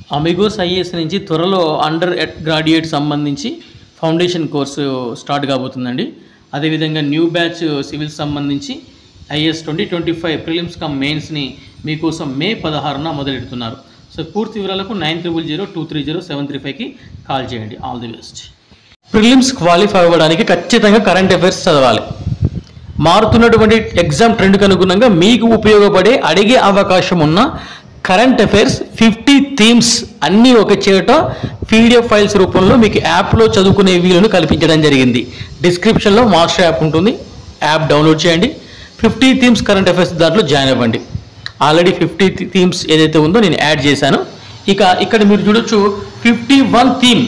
Amigos IAS నుంచి త్వరలో under graduate సంబంధించి ఫౌండేషన్ కోర్సు స్టార్ట్ కాబోతుందండి అదేవిధంగా న్యూ బ్యాచ్ సివిల్ సంబంధించి IAS twenty twenty five prelims cum మెయిన్స్ని మీకోసం మే పదహారున మొదలెడుతున్నారు సో పూర్తి వివరాలకు nine triple zero two three zero seven three ఫైవ్కి కాల్ చేయండి all the best prelims qualify అవ్వడానికి ఖచ్చితంగా కరెంట్ అఫైర్స్ చదవాలి మారుతున్నటువంటి ఎగ్జామ్ ట్రెండ్కి అనుగుణంగా మీకు ఉపయోగపడే అడిగే అవకాశం ఉన్న కరెంట్ అఫైర్స్ ఫిఫ్టీ థీమ్స్ అన్నీ ఒక చేట పీడిఎఫ్ ఫైల్స్ రూపంలో మీకు యాప్లో చదువుకునే వీలును కల్పించడం జరిగింది డిస్క్రిప్షన్లో మాస్టర్ యాప్ ఉంటుంది యాప్ డౌన్లోడ్ చేయండి ఫిఫ్టీ థీమ్స్ కరెంట్ అఫైర్స్ దాంట్లో జాయిన్ అవ్వండి ఆల్రెడీ ఫిఫ్టీ థీమ్స్ ఏదైతే ఉందో నేను యాడ్ చేశాను ఇక ఇక్కడ మీరు చూడొచ్చు fifty one theme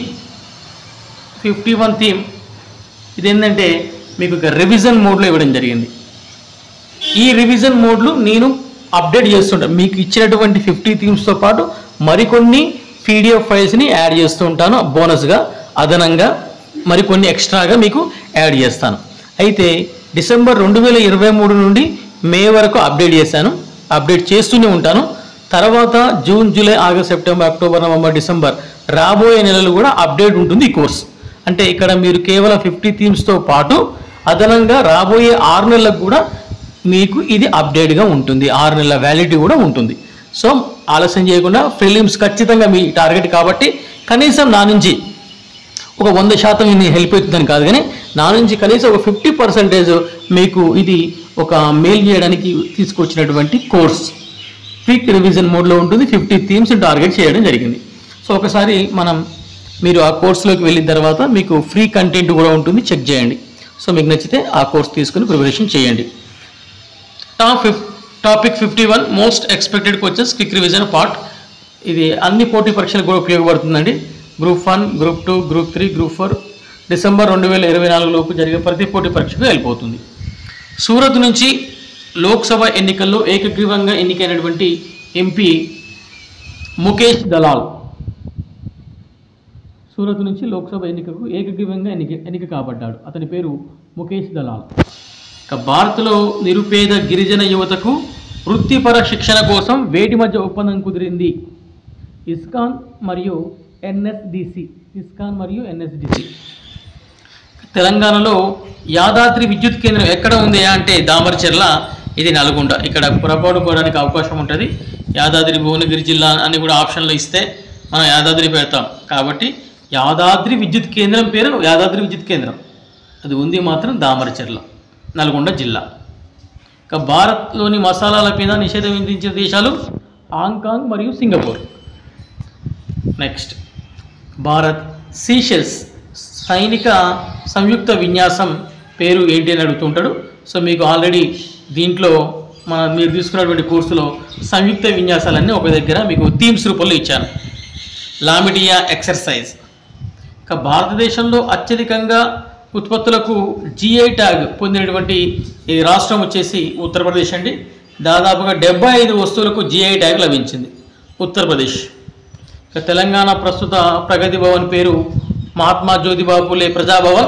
fifty one theme ఇది ఏంటంటే మీకు ఒక రివిజన్ మోడ్లో ఇవ్వడం జరిగింది ఈ రివిజన్ మోడ్లు నేను అప్డేట్ చేస్తుంటాను మీకు ఇచ్చినటువంటి ఫిఫ్టీ థీమ్స్తో పాటు మరికొన్ని పీడిఎఫ్ ఫైల్స్ని యాడ్ చేస్తూ ఉంటాను బోనస్గా అదనంగా మరికొన్ని ఎక్స్ట్రాగా మీకు యాడ్ చేస్తాను అయితే డిసెంబర్ రెండు వేల ఇరవై మూడు నుండి మే వరకు అప్డేట్ చేశాను అప్డేట్ చేస్తూనే ఉంటాను తర్వాత June July August September October November December రాబోయే నెలలు కూడా అప్డేట్ ఉంటుంది ఈ కోర్స్ అంటే ఇక్కడ మీరు కేవలం ఫిఫ్టీ థీమ్స్తో పాటు అదనంగా రాబోయే ఆరు నెలలకు కూడా మీకు ఇది అప్డేట్గా ఉంటుంది ఆరు నెలల వ్యాలిడిటీ కూడా ఉంటుంది సో ఆలస్యం చేయకుండా ఫిలిమ్స్ ఖచ్చితంగా మీ టార్గెట్ కాబట్టి కనీసం నా నుంచి ఒక వంద శాతం ఇది హెల్ప్ అవుతుందని కాదు కానీ నా నుంచి కనీసం ఒక ఫిఫ్టీ పర్సెంటేజ్ మీకు ఇది ఒక మెయిల్ చేయడానికి తీసుకొచ్చినటువంటి కోర్స్ క్విక్ రివిజన్ మోడ్లో ఉంటుంది ఫిఫ్టీ థీమ్స్ టార్గెట్ చేయడం జరిగింది సో ఒకసారి మనం మీరు ఆ కోర్సులోకి వెళ్ళిన తర్వాత మీకు ఫ్రీ కంటెంట్ కూడా ఉంటుంది చెక్ చేయండి సో మీకు నచ్చితే ఆ కోర్స్ తీసుకుని ప్రిపరేషన్ చేయండి టాప్ ఫిఫ్ topic fifty one most expected questions quick revision part ఇది అన్ని పోటీ పరీక్షలకు కూడా ఉపయోగపడుతుందండి group one group two group three group four December రెండు వేల ఇరవై నాలుగు లోపు జరిగే ప్రతి పోటీ పరీక్షకు వెళ్ళిపోతుంది సూరత్ నుంచి లోక్సభ ఎన్నికల్లో ఏకగ్రీవంగా ఎన్నికైనటువంటి ఎంపీ ముఖేష్ దలాల్ సూరత్ నుంచి లోక్సభ ఎన్నికకు ఏకగ్రీవంగా ఎన్నిక ఎన్నిక కాబడ్డాడు అతని పేరు ముఖేష్ దలాల్ ఇక భారత్లో నిరుపేద గిరిజన యువతకు వృత్తిపర శిక్షణ కోసం వేటి మధ్య ఒప్పందం కుదిరింది ఇస్కాన్ మరియు ఎన్ఎస్డిసి ఇస్కాన్ మరియు ఎన్ఎస్డిసి తెలంగాణలో యాదాద్రి విద్యుత్ కేంద్రం ఎక్కడ ఉంది అంటే దామరచెర్ల ఇది నల్గొండ ఇక్కడ పొరపాటు పోవడానికి అవకాశం ఉంటుంది యాదాద్రి భువనగిరి జిల్లా అని కూడా ఆప్షన్లో ఇస్తే మనం యాదాద్రి పెడతాం కాబట్టి యాదాద్రి విద్యుత్ కేంద్రం పేరు యాదాద్రి విద్యుత్ కేంద్రం అది ఉంది మాత్రం దామరచెర్ల నల్గొండ జిల్లా ఇక భారత్లోని మసాలాల మీద నిషేధం విధించిన దేశాలు హాంకాంగ్ మరియు సింగపూర్ నెక్స్ట్ భారత్ సీషెల్స్ సైనిక సంయుక్త విన్యాసం పేరు ఏంటి అని అడుగుతుంటాడు సో మీకు ఆల్రెడీ దీంట్లో మన మీరు తీసుకున్నటువంటి కోర్సులో సంయుక్త విన్యాసాలన్నీ ఒక దగ్గర మీకు థీమ్స్ రూపంలో ఇచ్చాను లామిడియా ఎక్సర్సైజ్ ఇక భారతదేశంలో అత్యధికంగా ఉత్పత్తులకు జిఐ ట్యాగ్ పొందినటువంటి ఈ రాష్ట్రం వచ్చేసి ఉత్తరప్రదేశ్ అండి దాదాపుగా డెబ్బై ఐదు వస్తువులకు జిఐ ట్యాగ్ లభించింది ఉత్తరప్రదేశ్ ఇక తెలంగాణ ప్రస్తుత ప్రగతి భవన్ పేరు మహాత్మా జ్యోతిబా పూలే ప్రజాభవన్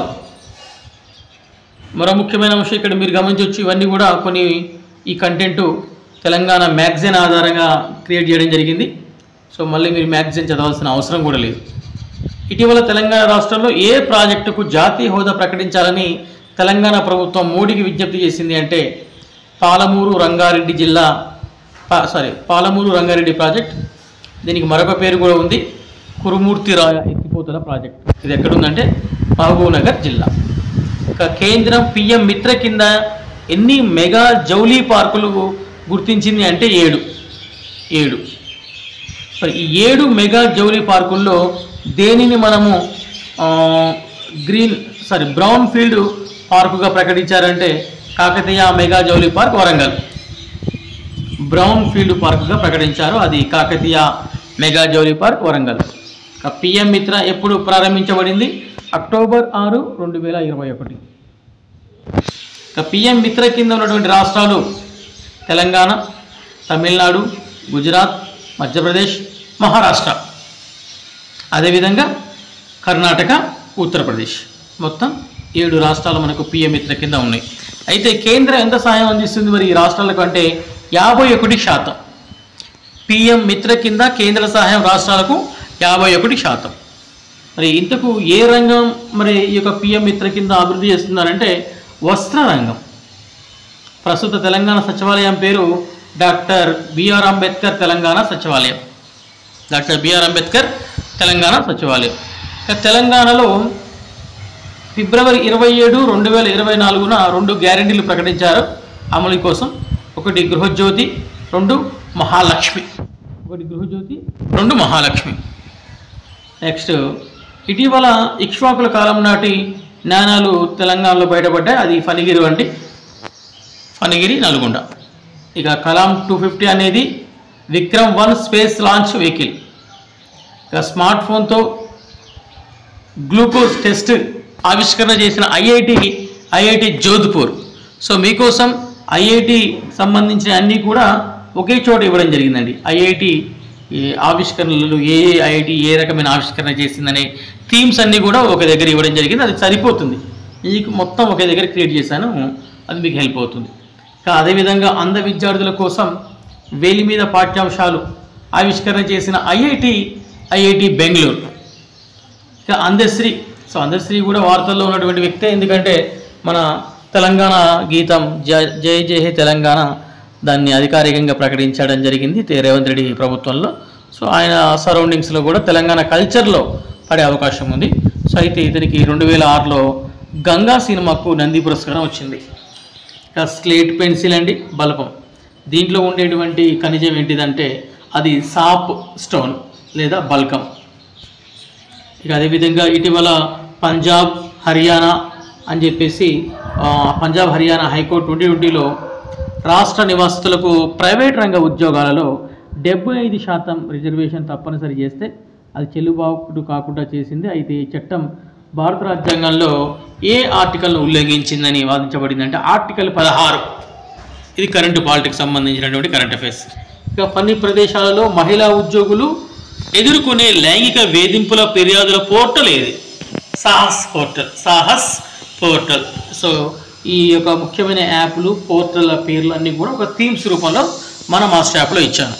మరో ముఖ్యమైన విషయం ఇక్కడ మీరు గమనించవచ్చు ఇవన్నీ కూడా కొన్ని ఈ కంటెంట్ తెలంగాణ మ్యాగజైన్ ఆధారంగా క్రియేట్ చేయడం జరిగింది సో మళ్ళీ మీరు మ్యాగజైన్ చదవాల్సిన అవసరం కూడా లేదు ఇటీవల తెలంగాణ రాష్ట్రంలో ఏ ప్రాజెక్టుకు జాతీయ హోదా ప్రకటించాలని తెలంగాణ ప్రభుత్వం మోడీకి విజ్ఞప్తి చేసింది అంటే పాలమూరు రంగారెడ్డి జిల్లా పా- సారీ పాలమూరు రంగారెడ్డి ప్రాజెక్ట్ దీనికి మరొక పేరు కూడా ఉంది కురుమూర్తి రాయ ఎత్తిపోతల ప్రాజెక్ట్ ఇది ఎక్కడుందంటే మహబూబ్ నగర్ జిల్లా ఇక కేంద్రం పిఎం మిత్ర కింద ఎన్ని మెగా జౌలీ పార్కులు గుర్తించింది అంటే ఏడు ఏడు మరి ఈ ఏడు మెగా జౌలీ పార్కుల్లో దేనిని మనము ఆ, గ్రీన్ సారీ బ్రౌన్ ఫీల్డ్ పార్కుగా ప్రకటించారంటే కాకతీయ మెగా జౌలీ పార్క్ వరంగల్ బ్రౌన్ ఫీల్డ్ పార్కుగా ప్రకటించారు అది కాకతీయ మెగా జౌలీ పార్క్ వరంగల్ ఇక పిఎం మిత్ర ఎప్పుడు ప్రారంభించబడింది అక్టోబర్ ఆరు రెండు వేల ఇరవై ఒకటి ఇక పిఎం మిత్ర కింద ఉన్నటువంటి రాష్ట్రాలు తెలంగాణ తమిళనాడు గుజరాత్ మధ్యప్రదేశ్ మహారాష్ట్ర అదేవిధంగా కర్ణాటక ఉత్తరప్రదేశ్ మొత్తం ఏడు రాష్ట్రాలు మనకు పిఎం మిత్ర కింద ఉన్నాయి అయితే కేంద్రం ఎంత సహాయం అందిస్తుంది మరి ఈ రాష్ట్రాలకు అంటే యాభై ఒకటి శాతం పిఎం మిత్ర కింద కేంద్ర సహాయం రాష్ట్రాలకు యాభై ఒకటి శాతం మరి ఇంతకు ఏ రంగం మరి ఈ యొక్క పిఎం మిత్ర కింద అభివృద్ధి చేస్తున్నారంటే వస్త్ర రంగం ప్రస్తుత తెలంగాణ సచివాలయం పేరు డాక్టర్ బిఆర్ అంబేద్కర్ తెలంగాణ సచివాలయం డాక్టర్ బిఆర్ అంబేద్కర్ తెలంగాణ సచివాలయం ఇక తెలంగాణలో ఫిబ్రవరి ఇరవై ఏడు రెండు వేల ఇరవై నాలుగున రెండు గ్యారెంటీలు ప్రకటించారు అమలు కోసం ఒకటి గృహజ్యోతి రెండు మహాలక్ష్మి ఒకటి గృహజ్యోతి రెండు మహాలక్ష్మి నెక్స్ట్ ఇటీవల ఇక్ష్వాకుల కాలం నాటి నాణాలు తెలంగాణలో బయటపడ్డాయి అది ఫణిగిరి వంటి ఫణిగిరి నల్గొండ ఇక కలాం టూ ఫిఫ్టీ అనేది Vikram one space launch vehicle ఇక స్మార్ట్ ఫోన్తో గ్లూకోజ్ టెస్ట్ ఆవిష్కరణ చేసిన ఐఐటి ఐఐటి జోధ్పూర్ సో మీకోసం ఐఐటి సంబంధించిన అన్నీ కూడా ఒకే చోట ఇవ్వడం జరిగిందండి ఐఐటి ఆవిష్కరణలు ఏ ఏ ఐఐటి ఏ రకమైన ఆవిష్కరణ చేసిందనే థీమ్స్ అన్నీ కూడా ఒక దగ్గర ఇవ్వడం జరిగింది అది సరిపోతుంది మీకు మొత్తం ఒకే దగ్గర క్రియేట్ చేశాను అది మీకు హెల్ప్ అవుతుంది ఇంకా అదేవిధంగా అంధ విద్యార్థుల కోసం వేలి మీద పాఠ్యాంశాలు ఆవిష్కరణ చేసిన ఐఐటి ఐఐటి బెంగళూరు ఇక అందశ్రీ సో అందశ్రీ కూడా వార్తల్లో ఉన్నటువంటి వ్యక్తే ఎందుకంటే మన తెలంగాణ గీతం జయ జయ జయ హే తెలంగాణ దాన్ని అధికారికంగా ప్రకటించడం జరిగింది తే- రేవంత్ రెడ్డి ప్రభుత్వంలో సో ఆయన సరౌండింగ్స్లో కూడా తెలంగాణ కల్చర్లో పడే అవకాశం ఉంది సో అయితే ఇతనికి రెండు వేల ఆరులో గంగా సినిమాకు నంది పురస్కారం వచ్చింది ఇక స్లేట్ పెన్సిల్ అండి బలపం దీంట్లో ఉండేటువంటి ఖనిజం ఏంటిదంటే అది సాప్ స్టోన్ లేదా బల్కం ఇక అదేవిధంగా ఇటీవల పంజాబ్ హర్యానా అని చెప్పేసి ఆ, పంజాబ్ హర్యానా హైకోర్టు ట్వంటీ ట్వంటీలో రాష్ట్ర నివాసితులకు ప్రైవేట్ రంగ ఉద్యోగాలలో డెబ్బై ఐదు శాతం రిజర్వేషన్ తప్పనిసరి చేస్తే అది చెల్లుబాటు కాకుండా చేసింది అయితే ఈ చట్టం భారత రాజ్యాంగంలో ఏ ఆర్టికల్ను ఉల్లంఘించిందని వాదించబడింది అంటే ఆర్టికల్ పదహారు ఇది కరెంటు పాలిటిక్స్ సంబంధించినటువంటి కరెంట్ అఫైర్స్ ఇక కొన్ని ప్రదేశాలలో మహిళా ఉద్యోగులు ఎదుర్కొనే లైంగిక వేధింపుల ఫిర్యాదుల పోర్టల్ ఏది Sahas portal Sahas portal so ఈ యొక్క ముఖ్యమైన యాప్లు పోర్టల్ పేర్లు అన్నీ కూడా ఒక థీమ్స్ రూపంలో మన మాస్టర్ యాప్లో ఇచ్చాను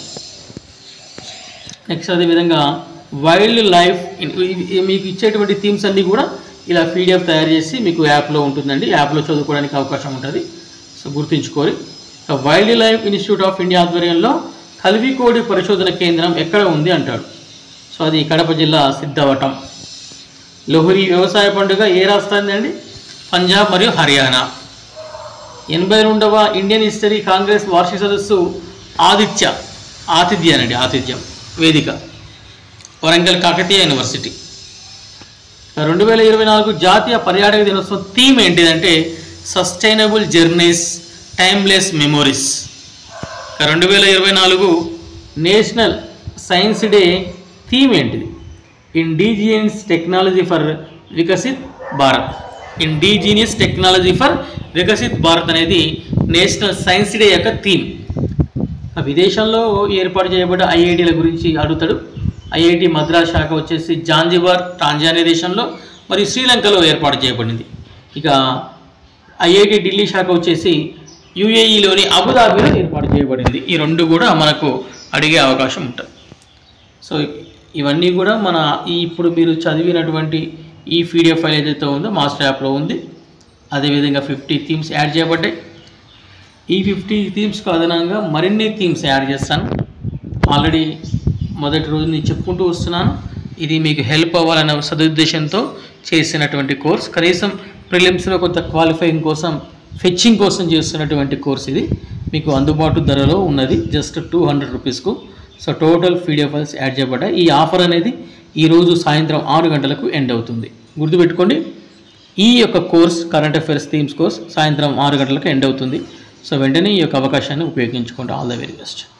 నెక్స్ట్ అదేవిధంగా వైల్డ్ లైఫ్ ఇన్- ఇవి- ఇవి మీకు ఇచ్చేటువంటి థీమ్స్ అన్నీ కూడా ఇలా పీడిఎఫ్ తయారు చేసి మీకు యాప్లో ఉంటుందండి యాప్లో చదువుకోవడానికి అవకాశం ఉంటుంది సో గుర్తుంచుకోరి ఇక wild life institute of India ఆధ్వర్యంలో కల్వికోడి పరిశోధన కేంద్రం ఎక్కడ ఉంది అంటాడు సో అది కడప జిల్లా సిద్ధవటం లోహరి వ్యవసాయ పండుగ ఏ రాష్ట్రాన్ని అండి పంజాబ్ మరియు హర్యానా ఎనభై రెండవ ఇండియన్ హిస్టరీ కాంగ్రెస్ వార్షిక సదస్సు ఆదిత్య ఆతిథ్యానండి ఆతిథ్యం వేదిక వరంగల్ కాకతీయ యూనివర్సిటీ రెండు వేల ఇరవై నాలుగు జాతీయ పర్యాటక దినోత్సవం థీమ్ ఏంటిదంటే సస్టైనబుల్ జర్నీస్ టైమ్లెస్ మెమోరీస్ రెండు వేల ఇరవై నాలుగు నేషనల్ సైన్స్ డే థీమ్ ఏంటిది indigenous technology for Viksit Bharat indigenous technology for Viksit Bharat అనేది నేషనల్ సైన్స్ డే యొక్క థీమ్ ఆ విదేశంలో ఏర్పాటు చేయబడ్డ ఐఐటీల గురించి అడుగుతాడు ఐఐటి మద్రాస్ శాఖ వచ్చేసి జాంజిబార్ టాంజానియా దేశంలో మరియు శ్రీలంకలో ఏర్పాటు చేయబడింది ఇక ఐఐటి ఢిల్లీ శాఖ వచ్చేసి యుఏఈలోని అబుదాబిలో ఏర్పాటు చేయబడింది ఈ రెండు కూడా మనకు అడిగే అవకాశం ఉంటుంది సో ఇవన్నీ కూడా మన ఈ ఇప్పుడు మీరు చదివినటువంటి ఈ పీడిఎఫ్ ఫైల్ ఏదైతే ఉందో మాస్టర్ యాప్లో ఉంది అదేవిధంగా ఫిఫ్టీ థీమ్స్ యాడ్ చేయబడ్డాయి ఈ ఫిఫ్టీ థీమ్స్కి అదనంగా మరిన్ని థీమ్స్ యాడ్ చేస్తాను ఆల్రెడీ మొదటి రోజు నేను చెప్పుకుంటూ వస్తున్నాను ఇది మీకు హెల్ప్ అవ్వాలన్న సదుద్దేశంతో చేసినటువంటి కోర్స్ కనీసం ప్రిలిమ్స్లో కొంత క్వాలిఫైయింగ్ కోసం ఫెచ్చింగ్ కోసం చేస్తున్నటువంటి కోర్స్ ఇది మీకు అందుబాటు ధరలో ఉన్నది జస్ట్ టూ హండ్రెడ్ రూపీస్కు so total PDF files add చేయబడ్డాయి ఈ ఆఫర్ అనేది ఈరోజు సాయంత్రం ఆరు గంటలకు ఎండ్ అవుతుంది గుర్తుపెట్టుకోండి ఈ యొక్క course current affairs themes course సాయంత్రం ఆరు గంటలకు ఎండ్ అవుతుంది సో వెంటనే ఈ యొక్క అవకాశాన్ని ఉపయోగించుకోండి ఆల్ ద వెరీ బెస్ట్